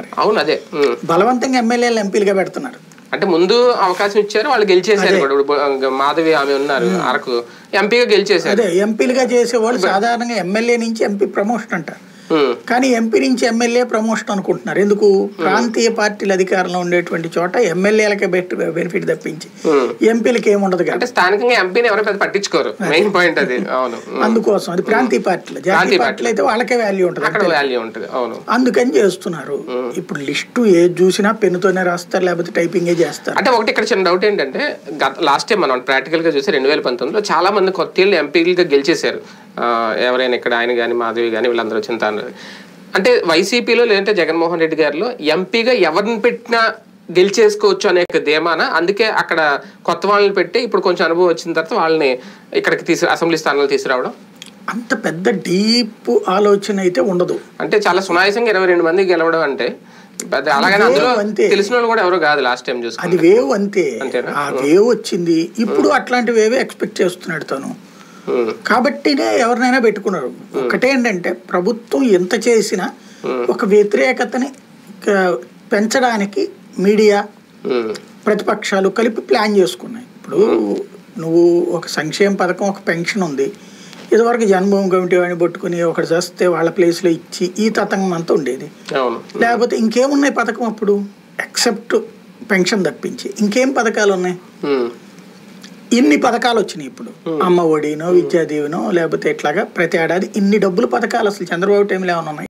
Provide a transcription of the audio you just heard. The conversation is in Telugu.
అవును అదే ఉమ్. బలవంతంగా ఎమ్మెల్యేలు ఎంపీలుగా పెడుతున్నారు అంటే ముందు అవకాశం ఇచ్చారు వాళ్ళు గెలిచేశారు కూడా ఇప్పుడు మాధవి ఆమె ఉన్నారు అరకు ఎంపీగా గెలిచేశారు అదే ఎంపీలుగా చేసేవాళ్ళు సాధారణంగా ఎమ్మెల్యే నుంచి ఎంపీ ప్రమోషన్ అంటారు ఉమ్. కానీ ఎంపీ నుంచి ఎమ్మెల్యే ప్రమోషన్ అనుకుంటున్నారు ఎందుకు ప్రాంతీయ పార్టీలు అధికారంలో ఉండేటువంటి చోట ఎమ్మెల్యేలకే బెట్ బెనిఫిట్ తప్పించి ఉమ్. ఎంపీలకి ఏముండదు కదా అంటే స్థానికంగా ఎంపీని ఎవరు పెద్ద పట్టించుకోరు మెయిన్ పాయింట్ అది అవును ఉమ్. అందుకోసం అది ప్రాంతీయ పార్టీలు జాతీయ ప్రాంతీయ పార్టీలు అయితే వాళ్ళకే వాల్యూ ఉంటుంది అక్కడ వాల్యూ ఉంటుంది అవును అందుకని చేస్తున్నారు ఇప్పుడు లిస్టు ఏది చూసినా పెన్నుతోనే రాస్తారు లేకపోతే టైపింగే చేస్తారు అంటే ఒకటి ఇక్కడ చిన్న డౌట్ ఏంటంటే గత లాస్ట్ టైం మనం ప్రాక్టికల్ గా చూసి రెండు వేల పంతొమ్మిదిలో చాలా మంది కొత్త ఏళ్ళు ఎంపీలుగా గెలిచేశారు ఆ, ఎవరైనా ఇక్కడ ఆయన కానీ మాధవి కానీ వీళ్ళందరూ వచ్చిన తాను అంటే వైసీపీలో లేదంటే జగన్మోహన్ రెడ్డి గారిలో ఎంపీగా ఎవరిని పెట్టినా గెలిచేసుకోవచ్చు అనే ఒక ధీమాన అందుకే అక్కడ కొత్త వాళ్ళని పెట్టి ఇప్పుడు కొంచెం అనుభవం వచ్చిన తర్వాత వాళ్ళని ఇక్కడికి తీసి అసెంబ్లీ స్థానాలు తీసుకురావడం అంత పెద్ద డీప్ ఆలోచన అయితే ఉండదు అంటే చాలా సునాయాసంగా ఇరవై రెండు మంది గెలవడం అంటే పెద్ద అలాగని అందులో అంతే. తెలిసిన వాళ్ళు కూడా ఎవరు కాదు లాస్ట్ టైం చూసుకుంటే అది వేవ్ అంతే అంతేనా? ఆ వేవ్ వచ్చింది ఇప్పుడు అట్లాంటి వేవే ఎక్స్పెక్ట్ చేస్తున్నాడు తను ఉమ్, కాబట్టినే ఎవరినైనా పెట్టుకున్నారు ఒకటే ఏంటంటే ప్రభుత్వం ఎంత చేసినా ఒక వ్యతిరేకతని క- పెంచడానికి మీడియా ఉమ్, ప్రతిపక్షాలు కలిపి ప్లాన్ చేసుకున్నాయి ఇప్పుడు నువ్వు ఒక సంక్షేమ పథకం ఒక పెన్షన్ ఉంది ఇదివరకు జన్మభూమి కమిటీ వాడిని పట్టుకుని ఒకటి చేస్తే వాళ్ళ ప్లేస్లో ఇచ్చి ఈ తతంగం అంతా ఉండేది అవును లేకపోతే ఇంకేమున్నాయి పథకం అప్పుడు ఎక్సెప్ట్ పెన్షన్ తప్పించి ఇంకేం పథకాలు ఉన్నాయి ఉమ్, ఇన్ని పథకాలు వచ్చినాయి ఇప్పుడు అమ్మ ఒడినో విద్యాదీవెనో లేకపోతే ఇట్లాగా ప్రతి ఏడాది ఇన్ని డబ్బులు పథకాలు అసలు చంద్రబాబు టైంలో ఏమైనా ఉన్నాయి